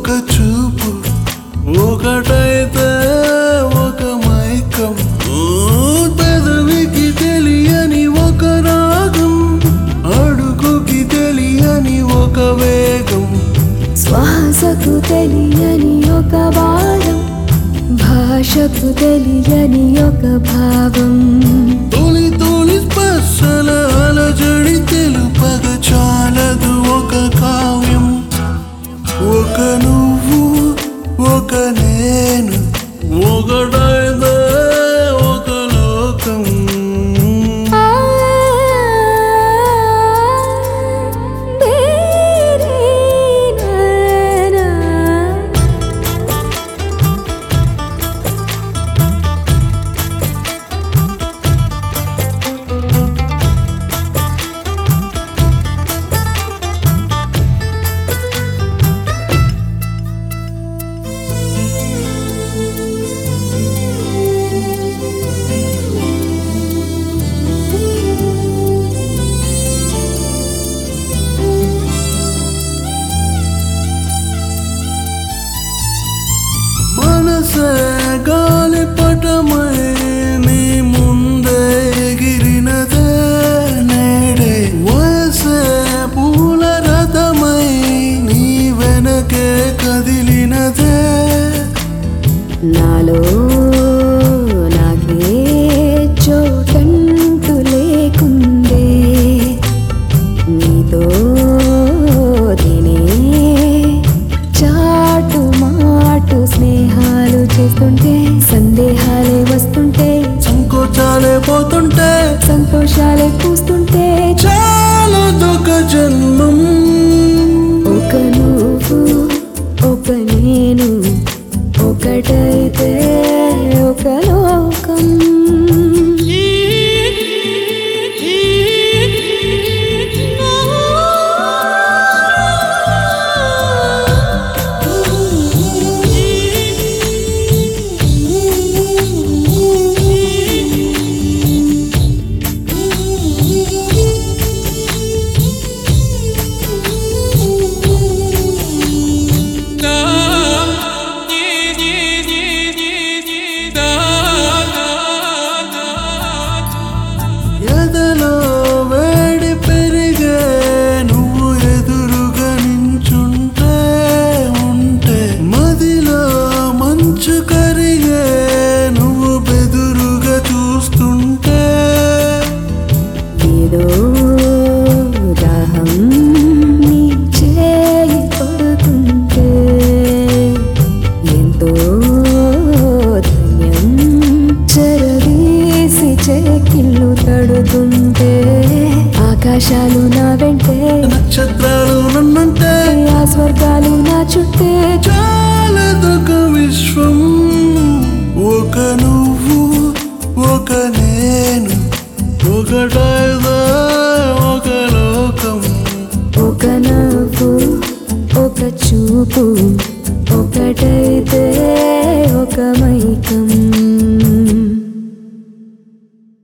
చూపు ఒకటైతే ఒక మైకం ఊ, పెదవికి తెలియని ఒక రాగం అడుగుకి తెలియని ఒక వేగం శ్వాసకు తెలియని ఒక భారం భాషకు తెలియని ఒక భావం తొలి తొలి స్పర్శల అలజడి తెలుపగ చాలదు ఒక కావ్యం ఒక నువ్వు ఒక నేను ఒకటైతే ఒక లోకం ఆ, తేరే నానా. మనసే గాలిపటమై నీ ముందే ఎగిరినదే నేడే వయసే పూల రథమై నీ వెనకే కదిలినదే నాలో నాకే చోటంటూ లేకుందే నీతో తినే చాటు మాటు స్నేహాలు చేస్తుంటే సందేహాలే వస్తుంటే సంకోచాలే పోతుంటే సంతోషాలే పూస్తుంటే చాలదొక జన్మం ఒక నువ్వు ఒక నేను ఒకటైతే ఒక లోకం ఎదలో వేడి పెరిగే నువ్వు ఎదురుగా నించుంటే ఉంటే మదిలో మంచు కరిగే నువ్వు బెదురుగా చూస్తుంటే ఏదో దాహం నీ చేయి కొడుతుంటే ఎంతో ధన్యం చెరదీసి చేకిళ్ళు తడుతుంటే ఆకాశాలు నా వెంటే నక్షత్రాలు నన్నంటే ఆ స్వర్గాలు నా చుట్టే చాలదొక విశ్వం ఒక నువ్వు ఒక నేను ఒకటైతే ఒక లోకం ఒక నవ్వు ఒక చూపు ఒకటైతే ఒక మైకం